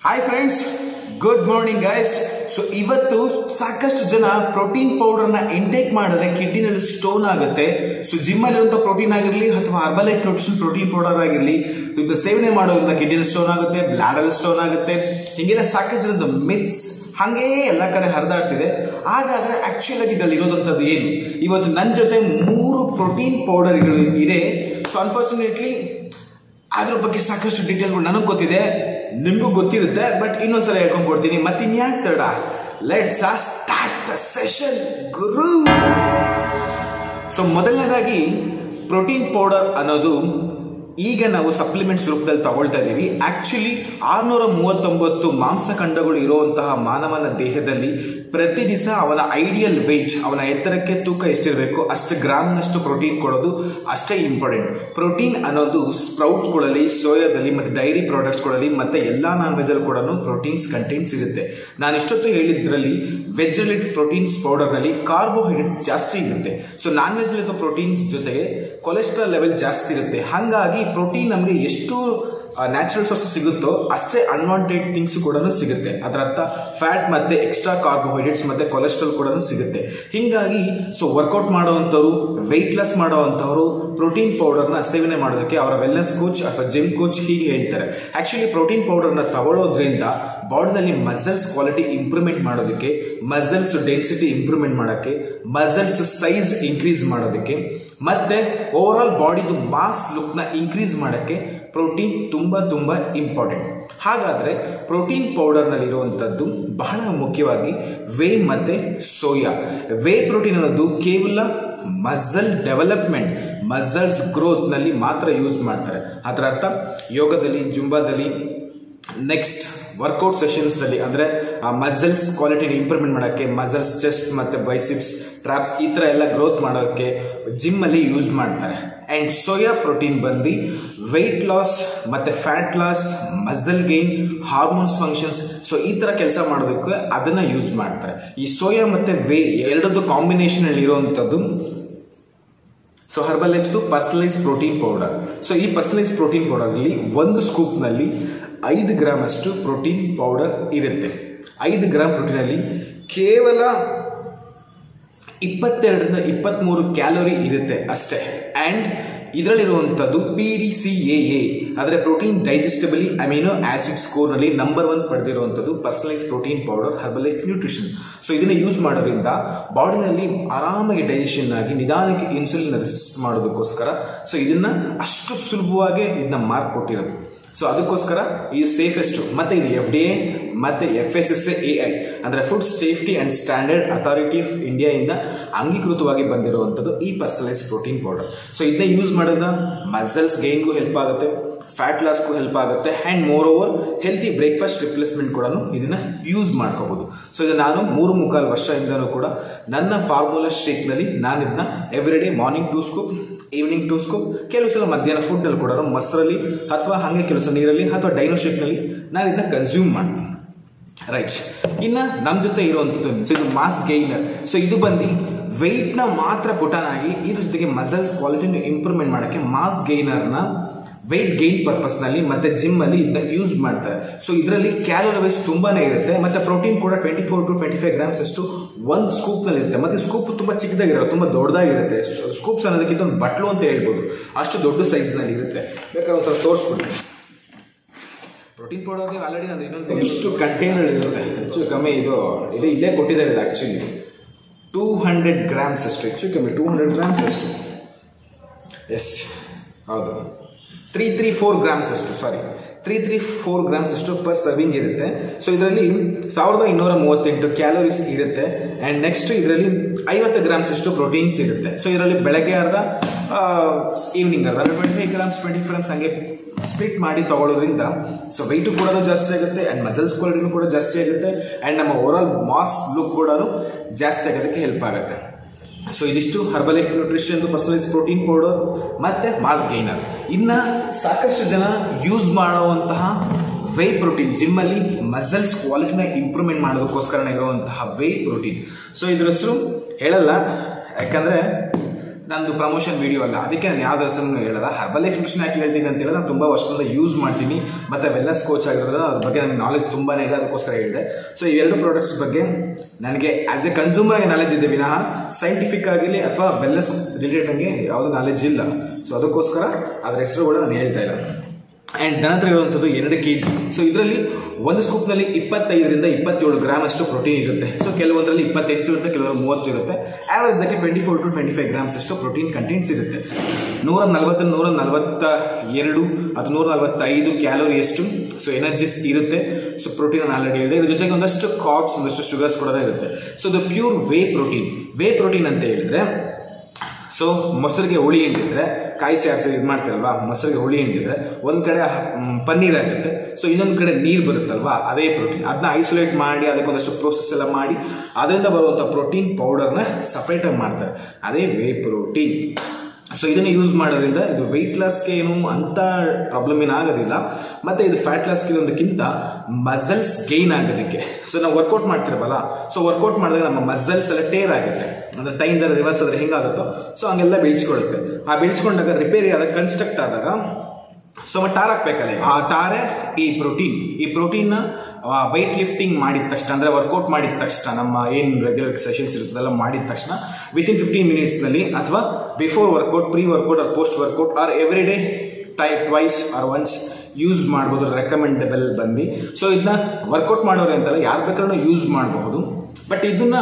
Hi friends good morning guys so ಇವತ್ತು ಸಾಕಷ್ಟು ಜನ ಪ್ರೋಟೀನ್ ಪೌಡರ್ನ ಇಂಟೇಕ್ ಮಾಡಿದ್ರೆ ಕಿಡ್ನಿನಲ್ಲಿ ಸ್ಟೋನ್ ಆಗುತ್ತೆ ಸೊ ಜಿಮ್ಮಲ್ಲಿ ಇರುವಂಥ ಪ್ರೋಟೀನ್ ಆಗಿರಲಿ ಅಥವಾ Herbalife nutrition protein powder ಆಗಿರಲಿ ಇದನ್ನ ಸೇವನೆ ಮಾಡೋದ್ರಿಂದ ಕಿಡ್ನಿಯಲ್ಲಿ ಸ್ಟೋನ್ ಆಗುತ್ತೆ ಬ್ಲಾಡಲ್ಲಿ ಸ್ಟೋನ್ ಆಗುತ್ತೆ ಹೀಗೆಲ್ಲ ಸಾಕಷ್ಟು ಜನದ ಮಿತ್ಸ್ ಹಾಗೇ ಎಲ್ಲ ಕಡೆ ಹರಿದಾಡ್ತಿದೆ ಹಾಗಾದ್ರೆ ಆಕ್ಚುಲ್ ಆಗಿ ಇದರಲ್ಲಿ ಇರೋದಂಥದ್ದು ಏನು ಇವತ್ತು ನನ್ನ ಜೊತೆ ಮೂರು ಪ್ರೋಟೀನ್ ಪೌಡರ್ಗಳು ಇದೆ ಸೊ ಅನ್ಫಾರ್ಚುನೇಟ್ಲಿ ಅದ್ರ ಬಗ್ಗೆ ಸಾಕಷ್ಟು ಡೀಟೇಲ್ಗಳು ನನಗೆ ಗೊತ್ತಿದೆ ನಿಮಗೂ ಗೊತ್ತಿರುತ್ತೆ ಬಟ್ ಇನ್ನೊಂದ್ಸಲ ಹೇಳ್ಕೊಂಡು ಕೊಡ್ತೀನಿ ಮತ್ತಿನ್ಯಾಕೆ ತಡ ಲೆಟ್ಸ್ ಸ್ಟಾರ್ಟ್ ದ ಸೆಷನ್ ಗುರು ಸೊ ಮೊದಲನೇದಾಗಿ ಪ್ರೋಟೀನ್ ಪೌಡರ್ ಅನ್ನೋದು ಈಗ ನಾವು ಸಪ್ಲಿಮೆಂಟ್ಸ್ ರೂಪದಲ್ಲಿ ತಗೊಳ್ತಾ ಇದ್ದೀವಿ ಆಕ್ಚುಲಿ ಆರ್ನೂರ ಮೂವತ್ತೊಂಬತ್ತು ಮಾಂಸಖಂಡಗಳು ಇರುವಂತಹ ಮಾನವನ ದೇಹದಲ್ಲಿ ಪ್ರತಿ ದಿವಸ ಅವನ ಐಡಿಯಲ್ ವೆಯ್ಟ್ ಅವನ ಎತ್ತರಕ್ಕೆ ತೂಕ ಎಷ್ಟಿರಬೇಕು ಅಷ್ಟು ಗ್ರಾಮ್ನಷ್ಟು ಪ್ರೋಟೀನ್ ಕೊಡೋದು ಅಷ್ಟೇ ಇಂಪಾರ್ಟೆಂಟ್ ಪ್ರೋಟೀನ್ ಅನ್ನೋದು ಸ್ಪ್ರೌಟ್ಸ್ಗಳಲ್ಲಿ ಸೋಯಾದಲ್ಲಿ ಮತ್ತು ಡೈರಿ ಪ್ರಾಡಕ್ಟ್ಸ್ಗಳಲ್ಲಿ ಮತ್ತು ಎಲ್ಲ ನಾನ್ ವೆಜಲ್ಲಿ ಕೂಡ ಪ್ರೋಟೀನ್ಸ್ ಕಂಟೆಂಟ್ ಸಿಗುತ್ತೆ ನಾನು ಇಷ್ಟೊತ್ತು ಹೇಳಿದ್ರಲ್ಲಿ ವೆಜ್ಜಲ್ಲಿ ಪ್ರೋಟೀನ್ಸ್ ಪೌಡರ್ನಲ್ಲಿ ಕಾರ್ಬೋಹೈಡ್ರೇಟ್ಸ್ ಜಾಸ್ತಿ ಇರುತ್ತೆ ಸೊ ನಾನ್ ವೆಜ್ಜಲ್ಲಿರೋ ಪ್ರೋಟೀನ್ಸ್ ಜೊತೆಗೆ ಕೊಲೆಸ್ಟ್ರಾಲ್ ಲೆವೆಲ್ ಜಾಸ್ತಿ ಇರುತ್ತೆ ಹಾಗಾಗಿ ಪ್ರೋಟೀನ್ ನಮಗೆ ಎಷ್ಟು ನ್ಯಾಚುರಲ್ ಸೋರ್ಸಸ್ ಸಿಗುತ್ತೋ ಅಷ್ಟೇ ಅನ್ವಾಂಟೆಡ್ ಥಿಂಗ್ಸ್ ಕೂಡ ಸಿಗುತ್ತೆ ಅದರ ಅರ್ಥ ಫ್ಯಾಟ್ ಮತ್ತೆ ಎಕ್ಸ್ಟ್ರಾ ಕಾರ್ಬೋಹೈಡ್ರೇಟ್ಸ್ ಮತ್ತೆ ಕೊಲೆಸ್ಟ್ರಾಲ್ ಕೂಡ ಸಿಗುತ್ತೆ ಹೀಗಾಗಿ ಸೊ ವರ್ಕೌಟ್ ಮಾಡುವಂಥವ್ರು ವೆಯ್ಟ್ ಲಾಸ್ ಮಾಡುವಂಥವ್ರು ಪ್ರೋಟೀನ್ ಪೌಡರ್ನ ಸೇವನೆ ಮಾಡೋದಕ್ಕೆ ಅವರ ವೆಲ್ನೆಸ್ ಕೋಚ್ ಅಥವಾ ಜಿಮ್ ಕೋಚ್ ಹೀಗೆ ಹೇಳ್ತಾರೆ ಆಕ್ಚುಲಿ ಪ್ರೋಟೀನ್ ಪೌಡರ್ನ ತಗೊಳ್ಳೋದ್ರಿಂದ ಬಾಡಿನಲ್ಲಿ ಮಸಲ್ಸ್ ಕ್ವಾಲಿಟಿ ಇಂಪ್ರೂವ್ಮೆಂಟ್ ಮಾಡೋದಕ್ಕೆ ಮಸಲ್ಸ್ ಡೆನ್ಸಿಟಿ ಇಂಪ್ರೂವ್ಮೆಂಟ್ ಮಾಡೋಕ್ಕೆ ಮಸಲ್ಸ್ ಸೈಜ್ ಇನ್ಕ್ರೀಸ್ ಮಾಡೋದಕ್ಕೆ ಮತ್ತೆ ಓವರ್ ಆಲ್ ಬಾಡಿದು ಮಾಸ್ ಲುಕ್ನ ಇನ್ಕ್ರೀಸ್ ಮಾಡೋಕ್ಕೆ ಪ್ರೋಟೀನ್ ತುಂಬ ತುಂಬ ಇಂಪಾರ್ಟೆಂಟ್ ಹಾಗಾದರೆ ಪ್ರೋಟೀನ್ ಪೌಡರ್ನಲ್ಲಿರುವಂಥದ್ದು ಬಹಳ ಮುಖ್ಯವಾಗಿ ವೇ ಮತ್ತು ಸೋಯಾ ವೇ ಪ್ರೋಟೀನ್ ಅನ್ನೋದು ಕೇವಲ ಮಸಲ್ ಡೆವಲಪ್ಮೆಂಟ್ ಮಸಲ್ಸ್ ಗ್ರೋತ್ನಲ್ಲಿ ಮಾತ್ರ ಯೂಸ್ ಮಾಡ್ತಾರೆ ಅದರ ಅರ್ಥ ಯೋಗದಲ್ಲಿ ಜುಂಬಾದಲ್ಲಿ ನೆಕ್ಸ್ಟ್ ವರ್ಕೌಟ್ ಸೆಷನ್ಸ್ನಲ್ಲಿ ಅಂದರೆ ಆ ಮಸಲ್ಸ್ ಕ್ವಾಲಿಟಿನ ಇಂಪ್ರೂವ್ಮೆಂಟ್ ಮಾಡೋಕ್ಕೆ ಮಸಲ್ಸ್ ಚೆಸ್ಟ್ ಮತ್ತು ಬೈಸಿಪ್ಸ್ ಟ್ರಾಪ್ಸ್ ಈ ಥರ ಎಲ್ಲ ಗ್ರೋತ್ ಮಾಡೋಕ್ಕೆ ಜಿಮ್ಮಲ್ಲಿ ಯೂಸ್ ಮಾಡ್ತಾರೆ ಆ್ಯಂಡ್ ಸೋಯಾ ಪ್ರೋಟೀನ್ ಬಂದು ವೆಯ್ಟ್ ಲಾಸ್ ಮತ್ತು fat loss muscle gain hormones functions so ಈ ಥರ ಕೆಲಸ ಮಾಡೋದಕ್ಕೆ ಅದನ್ನು ಯೂಸ್ ಮಾಡ್ತಾರೆ ಈ ಸೋಯಾ ಮತ್ತು ವೇ ಎರಡದ್ದು ಕಾಂಬಿನೇಷನಲ್ಲಿ ಇರುವಂಥದ್ದು ಸೊ ಹರ್ಬಲ್ ಲೈಫ್ಸ್ದು ಪರ್ಸನಲೈಸ್ ಪ್ರೋಟೀನ್ ಪೌಡರ್ ಸೊ ಈ ಪರ್ಸನಲೈಸ್ ಪ್ರೋಟೀನ್ ಪೌಡರಲ್ಲಿ ಒಂದು ಸ್ಕೂಪ್ನಲ್ಲಿ ಐದು ಗ್ರಾಮ್ ಅಷ್ಟು ಪ್ರೋಟೀನ್ ಪೌಡರ್ ಇರುತ್ತೆ ಐದು ಗ್ರಾಮ್ ಪ್ರೋಟೀನಲ್ಲಿ ಕೇವಲ ಇಪ್ಪತ್ತೆರಡರಿಂದ ಇಪ್ಪತ್ತ್ಮೂರು ಕ್ಯಾಲೋರಿ ಇರುತ್ತೆ ಅಷ್ಟೇ ಆ್ಯಂಡ್ ಇದರಲ್ಲಿರುವಂಥದ್ದು P D C A A ಅಂದರೆ ಪ್ರೋಟೀನ್ ಡೈಜೆಸ್ಟಬಲಿ ಅಮಿನೋ ಆಸಿಡ್ ಸ್ಕೋರ್ನಲ್ಲಿ ನಂಬರ್ ಒನ್ ಪಡೆದಿರುವಂಥದ್ದು personalise protein powder Herbalife nutrition so ಇದನ್ನು ಯೂಸ್ ಮಾಡೋದ್ರಿಂದ ಬಾಡಿನಲ್ಲಿ ಆರಾಮಾಗಿ ಡೈಜೆಷನ್ ಆಗಿ ನಿಧಾನಕ್ಕೆ ಇನ್ಸುಲಿನ್ ರೆಸಿಸ್ಟ್ ಮಾಡೋದಕ್ಕೋಸ್ಕರ ಸೊ ಇದನ್ನು ಅಷ್ಟು ಸುಲಭವಾಗಿ ಇದನ್ನ ಮಾರ್ಕ್ ಕೊಟ್ಟಿರೋದು ಸೊ ಅದಕ್ಕೋಸ್ಕರ ಇದು ಸೇಫೆಸ್ಟು ಮತ್ತು ಇದು ಎಫ್ ಡಿ ಎ ಮತ್ತು F S S A I ಅಂದರೆ food safety and standard authority of ಇಂಡಿಯಾಯಿಂದ ಅಂಗೀಕೃತವಾಗಿ ಬಂದಿರುವಂಥದ್ದು ಈ ಪರ್ಸನಲೈಸ್ ಪ್ರೋಟೀನ್ ಪೌಡರ್ ಸೊ ಇದನ್ನ ಯೂಸ್ ಮಾಡಿದ ಮಸಲ್ಸ್ ಗೈನ್ಗೂ ಹೆಲ್ಪ್ ಆಗುತ್ತೆ ಫ್ಯಾಟ್ ಲಾಸ್ಗೂ ಹೆಲ್ಪ್ ಆಗುತ್ತೆ and moreover healthy breakfast replacement ಕೂಡ ಇದನ್ನು ಯೂಸ್ ಮಾಡ್ಕೋಬೋದು ಸೊ ಇದು ನಾನು ಮೂರು ಮುಕ್ಕಾಲು ವರ್ಷದಿಂದನೂ ಕೂಡ ನನ್ನ ಫಾರ್ಮುಲಾ ಶೇಕ್ನಲ್ಲಿ ನಾನು ಇದನ್ನ every day morning two scoop evening two scoop ಕೆಲವು ಸಲ ಮಧ್ಯಾಹ್ನ ಫುಡ್ನಲ್ಲಿ ಕೂಡ ಮೊಸರಲ್ಲಿ ಅಥವಾ ಹಾಗೆ ಕೆಲವು ಸಲ ನೀರಲ್ಲಿ ಅಥವಾ ಡೈನೋ ಶೇಕ್ನಲ್ಲಿ ನಾನು ಇದನ್ನ ಕನ್ಸ್ಯೂಮ್ ಮಾಡ್ತೀನಿ ರೈಟ್ ಇನ್ನು ನಮ್ಮ ಜೊತೆ ಇರುವಂಥದ್ದು ಇದು ಮಾಸ್ ಗೈನರ್ ಸೊ ಇದು ಬಂದು ವೆಯ್ಟ್ನ ಮಾತ್ರ ಪುಟಾನಾಗಿ ಇದ್ರ ಜೊತೆಗೆ ಮಸಲ್ಸ್ ಕ್ವಾಲಿಟಿನ ಇಂಪ್ರೂವ್ಮೆಂಟ್ ಮಾಡೋಕ್ಕೆ ಮಾಸ್ ಗೈನರ್ನ ವೆಯ್ಟ್ ಗೈನ್ ಪರ್ಪಸ್ನಲ್ಲಿ ಮತ್ತು ಜಿಮ್ಮಲ್ಲಿ ಇದನ್ನ ಯೂಸ್ ಮಾಡ್ತಾರೆ ಸೊ ಇದರಲ್ಲಿ ಕ್ಯಾಲೋರಿ ವೈಸ್ ತುಂಬಾನೇ ಇರುತ್ತೆ ಮತ್ತು ಪ್ರೋಟೀನ್ ಕೂಡ twenty four to twenty five grams ಅಷ್ಟು ಒಂದು ಸ್ಕೂಪ್ನಲ್ಲಿ ಇರುತ್ತೆ ಮತ್ತು ಸ್ಕೂಪ್ ತುಂಬ ಚಿಕ್ಕದಾಗಿರುತ್ತೆ ತುಂಬ ದೊಡ್ಡದಾಗಿರುತ್ತೆ ಸ್ಕೂಪ್ಸ್ ಅನ್ನೋದಕ್ಕಿಂತ ಒಂದು ಬಟ್ಲು ಅಂತ ಹೇಳ್ಬೋದು ಅಷ್ಟು ದೊಡ್ಡ ಸೈಜ್ನಲ್ಲಿ ಇರುತ್ತೆ ಬೇಕಾದ್ರೆ ಒಂದು ಸ್ವಲ್ಪ ತೋರಿಸ್ಬಿಡ್ತೀನಿ ಪ್ರೋಟೀನ್ ಪೌಡರ್ ನೀವು ಆಲ್ರೆಡಿ ನಾನು ಇನ್ನೊಂದು ಇಷ್ಟು ಕಂಟೈನರ್ ಇರುತ್ತೆ ಹೆಚ್ಚು ಕಮ್ಮಿ ಇದು ಇದು ಇಲ್ಲೇ ಕೊಟ್ಟಿದ್ದಾರೆ ಇದು ಆ್ಯಕ್ಚುಲಿ ಟೂ ಹಂಡ್ರೆಡ್ ಗ್ರಾಮ್ಸ್ ಅಷ್ಟು ಹೆಚ್ಚು ಕಮ್ಮಿ ಟೂ ಹಂಡ್ರೆಡ್ ಗ್ರಾಮ್ಸ್ ಅಷ್ಟು ಎಸ್ ಹೌದು ತ್ರೀ ತ್ರೀ ಫೋರ್ ಗ್ರಾಮ್ಸ್ ಅಷ್ಟು sorry three three four grams ಅಷ್ಟು ಪರ್ ಸರ್ವಿಂಗ್ ಇರುತ್ತೆ ಸೊ ಇದರಲ್ಲಿ ಸಾವಿರದ ಇನ್ನೂರ ಮೂವತ್ತೆಂಟು ಕ್ಯಾಲೋರೀಸ್ ಇರುತ್ತೆ ಆ್ಯಂಡ್ ನೆಕ್ಸ್ಟ್ ಇದರಲ್ಲಿ ಐವತ್ತು ಗ್ರಾಮ್ಸ್ ಅಷ್ಟು ಪ್ರೋಟೀನ್ಸ್ ಇರುತ್ತೆ ಸೊ ಇದರಲ್ಲಿ ಬೆಳಗ್ಗೆ ಅರ್ಧ ಈವ್ನಿಂಗ್ ಅರ್ಧ twenty five grams twenty grams ಹಂಗೆ ಸ್ಪ್ಲಿಟ್ ಮಾಡಿ ತಗೊಳ್ಳೋದ್ರಿಂದ ಸೊ ವೆಯ್ಟು ಕೂಡ ಜಾಸ್ತಿ ಆಗುತ್ತೆ ಆ್ಯಂಡ್ ಮಸಲ್ಸ್ ಕ್ವಾಲಿಟಿನೂ ಕೂಡ ಜಾಸ್ತಿ ಆಗುತ್ತೆ ಆ್ಯಂಡ್ ನಮ್ಮ ಓವರಾಲ್ ಮಾಸ್ ಲುಕ್ ಕೂಡ ಜಾಸ್ತಿ ಆಗೋದಕ್ಕೆ ಹೆಲ್ಪ್ ಆಗುತ್ತೆ ಸೊ ಇದಿಷ್ಟು Herbalife nutrition personalise protein powder ಮತ್ತು ಮಾಸ್ ಗೈನರ್ ಇನ್ನು ಸಾಕಷ್ಟು ಜನ ಯೂಸ್ ಮಾಡುವಂತಹ ವೇ ಪ್ರೋಟೀನ್ ಜಿಮ್ಮಲ್ಲಿ ಮಸಲ್ಸ್ ಕ್ವಾಲಿಟಿನ ಇಂಪ್ರೂವ್ಮೆಂಟ್ ಮಾಡೋದಕ್ಕೋಸ್ಕರ ಇರುವಂತಹ ವೇ ಪ್ರೋಟೀನ್ ಸೊ ಇದ್ರ ಹೆಸರು ಹೇಳಲ್ಲ ಯಾಕಂದರೆ ನಂದು ಪ್ರಮೋಷನ್ ವಿಡಿಯೋ ಅಲ್ಲ ಅದಕ್ಕೆ ನಾನು ಯಾವ್ದು ಹೆಸರನ್ನು ಹೇಳಲ್ಲ ಹರ್ಬಲ್ ಲೈಫ್ ನ್ಯೂಟ್ರಿಷನ್ ಯಾಕೆ ಹೇಳ್ತೀನಿ ಅಂತ ಹೇಳಿದ್ರೆ ನಾನು ತುಂಬ ವರ್ಷದಿಂದ ಯೂಸ್ ಮಾಡ್ತೀನಿ ಮತ್ತು ವೆಲ್ನೆಸ್ ಕೋಚ್ ಆಗಿರೋದ್ರಿಂದ ಅದ್ರ ಬಗ್ಗೆ ನನಗೆ ನಾಲೆಜ್ ತುಂಬಾ ಇದೆ ಅದಕ್ಕೋಸ್ಕರ ಹೇಳಿದೆ ಸೊ ಈ ಎರಡು ಪ್ರಾಡಕ್ಟ್ಸ್ ಬಗ್ಗೆ ನನಗೆ ಆಸ್ ಎ ಕನ್ಸ್ಯೂಮರ್ ಆಗಿ ನಾಲೆಜ್ ಇದೆ ವಿನಃ ಸೈಂಟಿಫಿಕ್ ಆಗಿರಲಿ ಅಥವಾ ವೆಲ್ನೆಸ್ ರಿಲೇಟೆಡ್ ಆಗಿ ಯಾವುದೂ ನಾಲೆಜ್ ಇಲ್ಲ ಸೊ ಅದಕ್ಕೋಸ್ಕರ ಅದ್ರ ಹೆಸರುಗಳು ನಾನು ಹೇಳ್ತಾ ಇಲ್ಲ ಆ್ಯಂಡ್ ನನ್ನ ಹತ್ರ ಇರುವಂಥದ್ದು ಎರಡು ಕೆ ಜಿ ಸೊ ಇದರಲ್ಲಿ ಒಂದು ಸ್ಕೂಪ್ನಲ್ಲಿ ಇಪ್ಪತ್ತೈದರಿಂದ ಇಪ್ಪತ್ತೇಳು ಗ್ರಾಮ್ ಅಷ್ಟು ಪ್ರೋಟೀನ್ ಇರುತ್ತೆ ಸೊ ಕೆಲವೊಂದರಲ್ಲಿ ಇಪ್ಪತ್ತೆಂಟು ಇರುತ್ತೆ ಕೆಲವೊಂದು ಮೂವತ್ತು ಇರುತ್ತೆ ಆ್ಯಾವರೇಜ್ ಆಗಿ twenty four to twenty five grams ಅಷ್ಟು ಪ್ರೋಟೀನ್ ಕಂಟೆಂಟ್ಸ್ ಇರುತ್ತೆ ನೂರ ನಲವತ್ತು ನೂರ ನಲವತ್ತ ಎರಡು ಅಥವಾ ನೂರ ನಲವತ್ತೈದು ಕ್ಯಾಲೋರಿಯಷ್ಟು ಸೊ ಎನರ್ಜಿಸ್ ಇರುತ್ತೆ ಸೊ ಪ್ರೋಟೀನ್ ನಾನು ಆಲ್ರೆಡಿ ಹೇಳಿದೆ ಇದ್ರ ಜೊತೆಗೆ ಒಂದಷ್ಟು ಕಾರ್ಬ್ಸ್ ಒಂದಷ್ಟು ಶುಗರ್ಸ್ ಕೂಡ ಇರುತ್ತೆ ಸೊ ಇದು pure whey protein whey protein ಅಂತ ಹೇಳಿದ್ರೆ ಸೊ ಮೊಸರಿಗೆ ಹುಳಿ ಹಿಂಡಿದ್ರೆ ಕಾಯಿ ಸಾರಿಸಿ ಇದು ಮಾಡ್ತೀರಲ್ವಾ ಮೊಸರಿಗೆ ಹುಳಿ ಹಿಂಡಿದ್ರೆ ಒಂದು ಕಡೆ ಮ್, ಪನ್ನೀರ್ ಆಗುತ್ತೆ ಸೊ ಇನ್ನೊಂದು ಕಡೆ ನೀರು ಬರುತ್ತಲ್ವಾ ಅದೇ ಪ್ರೋಟೀನ್ ಅದನ್ನ ಐಸೋಲೇಟ್ ಮಾಡಿ ಅದಕ್ಕೊಂದಷ್ಟು ಪ್ರೋಸೆಸ್ ಎಲ್ಲ ಮಾಡಿ ಅದರಿಂದ ಬರುವಂಥ ಪ್ರೋಟೀನ್ ಪೌಡರ್ನ ಸಪ್ರೇಟಾಗಿ ಮಾಡ್ತಾರೆ ಅದೇ ವೇ ಪ್ರೋಟೀನ್ ಸೊ ಇದನ್ನು ಯೂಸ್ ಮಾಡೋದ್ರಿಂದ ಇದು ವೆಯ್ಟ್ ಲಾಸ್ಗೆ ಏನು ಅಂತ ಪ್ರಾಬ್ಲಮ್ ಏನಾಗೋದಿಲ್ಲ ಮತ್ತು ಇದು ಫ್ಯಾಟ್ ಲಾಸ್ಗೆ ಇರೋದಕ್ಕಿಂತ ಮಸಲ್ಸ್ ಗೈನ್ ಆಗೋದಕ್ಕೆ ಸೊ ನಾವು ವರ್ಕೌಟ್ ಮಾಡ್ತಿರ್ಬಲ್ಲ ಸೊ ವರ್ಕೌಟ್ ಮಾಡಿದಾಗ ನಮ್ಮ ಮಸಲ್ಸ್ ಎಲ್ಲ ಟೇರ್ ಆಗುತ್ತೆ ಅಂದರೆ ಟೈಮ್ ರಿವರ್ಸ್ ಆದರೆ ಹೆಂಗಾಗುತ್ತೋ ಸೊ ಹಂಗೆಲ್ಲ ಬೆಳೆಸ್ಕೊಳುತ್ತೆ ಆ ಬೆಳೆಸ್ಕೊಂಡಾಗ ರಿಪೇರಿ ಆದಾಗ ಕನ್ಸ್ಟ್ರಕ್ಟ್ ಆದಾಗ ಸೊ ಮತ್ತೆ ಟಾರ್ ಹಾಕ್ಬೇಕಲ್ಲ ಈಗ. ಆ ಟಾರೆ ಈ ಪ್ರೋಟೀನ್ ಈ ಪ್ರೋಟೀನ್ನ ವೈಟ್ ಲಿಫ್ಟಿಂಗ್ ಮಾಡಿದ ತಕ್ಷಣ ಅಂದರೆ ವರ್ಕೌಟ್ ಮಾಡಿದ ತಕ್ಷಣ ನಮ್ಮ ಏನು ರೆಗ್ಯುಲರ್ ಸೆಷನ್ಸ್ ಇರುತ್ತದೆಲ್ಲ ಮಾಡಿದ ತಕ್ಷಣ ವಿತಿನ್ ಫಿಫ್ಟೀನ್ ಮಿನಿಟ್ಸ್ನಲ್ಲಿ ಅಥವಾ before workout pre workout or post workout or every day ಟೈ ಟ್ವೈಸ್ ಆರ್ ಒನ್ಸ್ ಯೂಸ್ ಮಾಡ್ಬೋದು ರೆಕಮೆಂಡಬಲ್ ಬಂದು ಸೊ ಇದನ್ನ ವರ್ಕೌಟ್ ಮಾಡೋರು ಅಂತಲ್ಲ ಯಾರು ಬೇಕಾದ್ರೂ ಯೂಸ್ ಮಾಡಬಹುದು ಬಟ್ ಇದನ್ನ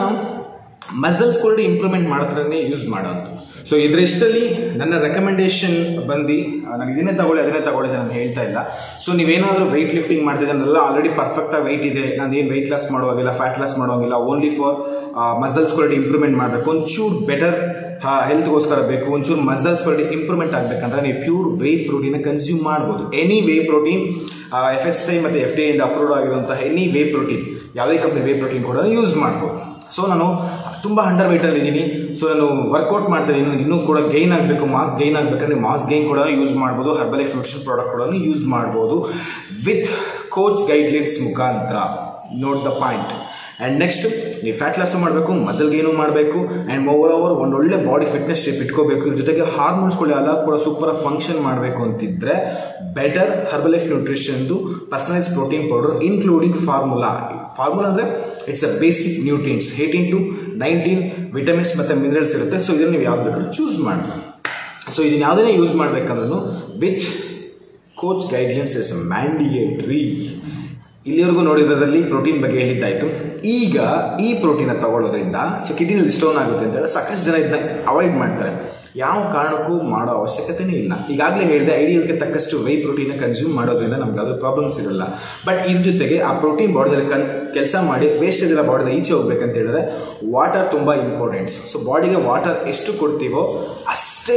ಮಸಲ್ಸ್ ಕೂಡ ಇಂಪ್ರೂವ್ಮೆಂಟ್ ಮಾಡೋದ್ರನ್ನೇ ಯೂಸ್ ಮಾಡೋದು ಸೊ ಇದರಷ್ಟಲ್ಲಿ ನನ್ನ ರೆಕಮೆಂಡೇಶನ್ ಬಂದು ನನಗೆ ಇದನ್ನೇ ತಗೊಳ್ಳಿ ಅದನ್ನೇ ತಗೊಳ್ಳಿ ಅಂತ ನಾನು ಹೇಳ್ತಾ ಇಲ್ಲ ಸೊ ನೀವೇನಾದರೂ ವೆಯ್ಟ್ ಲಿಫ್ಟಿಂಗ್ ಮಾಡ್ತಿದ್ದೆ ನಾನೆಲ್ಲ ಆಲ್ರೆಡಿ ಪರ್ಫೆಕ್ಟಾಗಿ ವೆಯ್ಟ್ ಇದೆ ನಾನು ಏನು ವೆಯ್ಟ್ ಲಾಸ್ ಮಾಡುವಾಗಿಲ್ಲ ಫ್ಯಾಟ್ ಲಾಸ್ ಮಾಡುವಾಗಿಲ್ಲ only for muscles quality improvement ಮಾಡಬೇಕು ಒಂಚೂರು ಬೆಟರ್ ಹೆಲ್ತ್ಗೋಸ್ಕರ ಬೇಕು ಒಂಚೂರು ಮಸಲ್ಸ್ ಕ್ವಾಲಿಟಿ ಇಂಪ್ರೂವ್ಮೆಂಟ್ ಆಗಬೇಕಂದ್ರೆ ನೀವು ಪ್ಯೂರ್ ವೇ ಪ್ರೋಟೀನ್ ಕನ್ಸ್ಯೂಮ್ ಮಾಡ್ಬೋದು any whey protein F S I ಮತ್ತು ಎಫ್ ಡಿ ಇಂದ ಅಪ್ರೂವ್ ಆಗಿರುವಂತಹ ಎನಿ ವೇ ಪ್ರೋಟೀನ್ ಯಾವುದೇ ಕಂಪ್ನಿ ವೇ ಪ್ರೋಟೀನ್ ಕೂಡ ಯೂಸ್ ಮಾಡ್ಬೋದು ಸೊ ನಾನು ತುಂಬ ಅಂಡರ್ ವೆಯ್ಟಲ್ಲಿ ಇದ್ದೀನಿ ಸೊ ನಾನು ವರ್ಕೌಟ್ ಮಾಡ್ತಾ ಇದ್ದೀನಿ ನನಗೆ ಇನ್ನೂ ಕೂಡ ಗೈನ್ ಆಗಬೇಕು ಮಾಸ್ ಗೈನ್ ಆಗಬೇಕಂದ್ರೆ ಮಾಸ್ ಗೈನ್ ಕೂಡ ಯೂಸ್ ಮಾಡ್ಬೋದು ಹರ್ಬಲ್ ಲೈಫ್ ನ್ಯೂಟ್ರಿಷನ್ ಪ್ರಾಡಕ್ಟ್ ಕೂಡ ಯೂಸ್ ಮಾಡ್ಬೋದು ವಿತ್ ಕೋಚ್ ಗೈಡ್ಲೈನ್ಸ್ ಮುಖಾಂತರ note the point and next ನೀವು ಫ್ಯಾಟ್ ಲಾಸು ಮಾಡಬೇಕು ಮಸಲ್ ಗೇನು ಮಾಡಬೇಕು ಆ್ಯಂಡ್ ಓವರ್ ಓವರ್ ಒಂದು ಒಳ್ಳೆ ಬಾಡಿ ಫಿಟ್ನೆಸ್ ಶೇಪ್ ಇಟ್ಕೋಬೇಕು ಇದ್ರ ಜೊತೆಗೆ ಹಾರ್ಮೋನ್ಸ್ಗಳು ಎಲ್ಲ ಕೂಡ ಸೂಪರಾಗಿ ಫಂಕ್ಷನ್ ಮಾಡಬೇಕು ಅಂತಿದ್ರೆ ಬೆಟರ್ ಹರ್ಬಲ್ ಲೈಫ್ ನ್ಯೂಟ್ರಿಷನ್ದು personalise protein powder including formula formula ಅಂದರೆ it's a basic nutrients eighteen to nineteen vitamins ಮತ್ತು ಮಿನರಲ್ಸ್ ಇರುತ್ತೆ ಸೊ ಇದನ್ನು ನೀವು ಯಾವ್ದು ಬೇಕಾದ್ರೂ ಚೂಸ್ ಮಾಡಿ ಸೊ ಇದನ್ನ ಯಾವುದನ್ನೇ ಯೂಸ್ ಮಾಡಬೇಕಂದ್ರೂ which coach guidelines is mandatory ಇಲ್ಲಿವರೆಗೂ ನೋಡಿರೋದ್ರಲ್ಲಿ ಪ್ರೋಟೀನ್ ಬಗ್ಗೆ ಹೇಳಿದ್ದಾಯಿತು ಈಗ ಈ ಪ್ರೋಟೀನ ತಗೊಳ್ಳೋದ್ರಿಂದ ಸೊ ಕಿಡ್ನಿಯಲ್ಲಿ ಸ್ಟೋನ್ ಆಗುತ್ತೆ ಅಂತ ಹೇಳಿ ಸಾಕಷ್ಟು ಜನ ಇದನ್ನ ಅವಾಯ್ಡ್ ಮಾಡ್ತಾರೆ ಯಾವ ಕಾರಣಕ್ಕೂ ಮಾಡೋ ಅವಶ್ಯಕತೆನೇ ಇಲ್ಲ ಈಗಾಗಲೇ ಹೇಳಿದೆ ಐಡಿಯಲ್ಗೆ ತಕ್ಕಷ್ಟು ವೈ ಪ್ರೋಟೀನ ಕನ್ಸ್ಯೂಮ್ ಮಾಡೋದ್ರಿಂದ ನಮ್ಗೆ ಯಾವುದೇ ಪ್ರಾಬ್ಲಮ್ಸ್ ಇರಲ್ಲ ಬಟ್ ಇದ್ರ ಜೊತೆಗೆ ಆ ಪ್ರೋಟೀನ್ ಬಾಡಿಯಲ್ಲಿ ಕನ್ ಕೆಲಸ ಮಾಡಿ ವೇಸ್ಟೇಜ್ ಎಲ್ಲ ಬಾಡಿದ ಈಚೆ ಹೋಗ್ಬೇಕಂತ ಹೇಳಿದ್ರೆ ವಾಟರ್ ತುಂಬ ಇಂಪಾರ್ಟೆಂಟ್ಸ್ ಸೊ ಬಾಡಿಗೆ ವಾಟರ್ ಎಷ್ಟು ಕೊಡ್ತೀವೋ ಅಷ್ಟೇ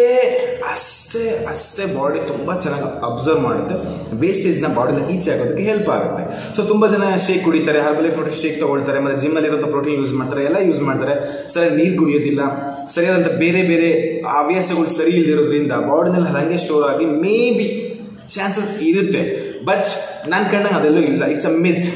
ಅಷ್ಟೇ ಅಷ್ಟೇ ಬಾಡಿ ತುಂಬ ಚೆನ್ನಾಗಿ ಅಬ್ಸರ್ವ್ ಮಾಡುತ್ತೆ ವೇಸ್ಟೇಜ್ನ ಬಾಡಿನ ಈಚೆ ಆಗೋದಕ್ಕೆ ಹೆಲ್ಪ್ ಆಗುತ್ತೆ ಸೊ ತುಂಬ ಜನ ಶೇಕ್ ಕುಡಿತಾರೆ ಹರ್ಬಲ್ ಲೈಫ್ ನೋಡಿ ಶೇಕ್ ತಗೊಳ್ತಾರೆ ಮತ್ತು ಜಿಮ್ಮಲ್ಲಿರುವಂಥ ಪ್ರೋಟೀನ್ ಯೂಸ್ ಮಾಡ್ತಾರೆ ಎಲ್ಲ ಯೂಸ್ ಮಾಡ್ತಾರೆ ಸರಿ ನೀರು ಕುಡಿಯೋದಿಲ್ಲ ಸರಿಯಾದಂಥ ಬೇರೆ ಬೇರೆ ಹವ್ಯಾಸಗಳು ಸರಿ ಇಲ್ಲದಿರೋದ್ರಿಂದ ಬಾಡಿನಲ್ಲಿ ಹಾಗೆ ಸ್ಟೋರ್ ಆಗಿ ಮೇ ಬಿ ಚಾನ್ಸಸ್ ಇರುತ್ತೆ ಬಟ್ ನನ್ನ ಕಂಡಂಗೆ ಅದೆಲ್ಲೂ ಇಲ್ಲ it's a myth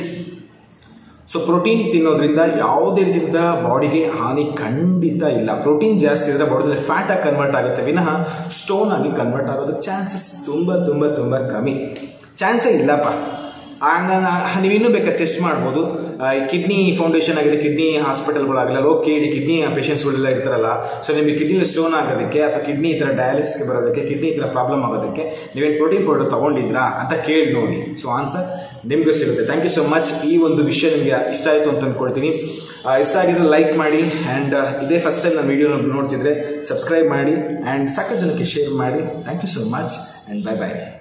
so protein ತಿನ್ನೋದ್ರಿಂದ ಯಾವುದೇ ರೀತಿಯಿಂದ ಬಾಡಿಗೆ ಹಾನಿ ಖಂಡಿತ ಇಲ್ಲ ಪ್ರೋಟೀನ್ ಜಾಸ್ತಿ ಇದ್ದರೆ ಬಾಡಿಯಲ್ಲಿ ಫ್ಯಾಟ್ ಆಗಿ ಕನ್ವರ್ಟ್ ಆಗುತ್ತೆ ವಿನಃ ಸ್ಟೋನ್ ಆಗಿ ಕನ್ವರ್ಟ್ ಆಗೋದಕ್ಕೆ ಚಾನ್ಸಸ್ ತುಂಬ ತುಂಬ ತುಂಬ ಕಮ್ಮಿ ಚಾನ್ಸೇ ಇಲ್ಲಪ್ಪ ಹಂಗ ನೀವು ಇನ್ನೂ ಬೇಕಾದ್ರೆ ಟೆಸ್ಟ್ ಮಾಡ್ಬೋದು ಕಿಡ್ನಿ ಫೌಂಡೇಶನ್ ಆಗಿದೆ ಕಿಡ್ನಿ ಹಾಸ್ಪಿಟಲ್ಗಳಾಗಲ್ಲ ಹೋಗಿ ಕೇಳಿ ಕಿಡ್ನಿ ಪೇಷಂಟ್ಸ್ಗಳೆಲ್ಲ ಇರ್ತಾರಲ್ಲ ಸೊ ನಿಮಗೆ ಕಿಡ್ನಿಲಿ ಸ್ಟೋನ್ ಆಗೋದಕ್ಕೆ ಅಥವಾ ಕಿಡ್ನಿ ಈ ಥರ ಡಯಾಲಿಸ್ಗೆ ಬರೋದಕ್ಕೆ ಕಿಡ್ನಿ ಈ ಥರ ಪ್ರಾಬ್ಲಮ್ ಆಗೋದಕ್ಕೆ ನೀವೇನು ಪ್ರೋಟೀನ್ ಪೌಡರ್ ತೊಗೊಂಡಿದ್ರಾ ಅಂತ ಕೇಳಿ ನೋಡಿ ಸೊ ಆನ್ಸರ್ ನಿಮಗೂ ಸಿಗುತ್ತೆ ಥ್ಯಾಂಕ್ ಯು ಸೊ ಮಚ್ ಈ ಒಂದು ವಿಷಯ ನಿಮಗೆ ಇಷ್ಟ ಆಯಿತು ಅಂತ ಅಂದ್ಕೊಳ್ತೀನಿ ಆ, ಇಷ್ಟ ಆಗಿದ್ರೆ ಲೈಕ್ ಮಾಡಿ ಆ್ಯಂಡ್ ಇದೇ ಫಸ್ಟ್ ಟೈಮ್ ನಾನು ವೀಡಿಯೋ ನೋಡ್ತಿದ್ರೆ ಸಬ್ಸ್ಕ್ರೈಬ್ ಮಾಡಿ ಆ್ಯಂಡ್ ಸಾಕಷ್ಟು ಜನಕ್ಕೆ ಶೇರ್ ಮಾಡಿ thank you so much and bye bye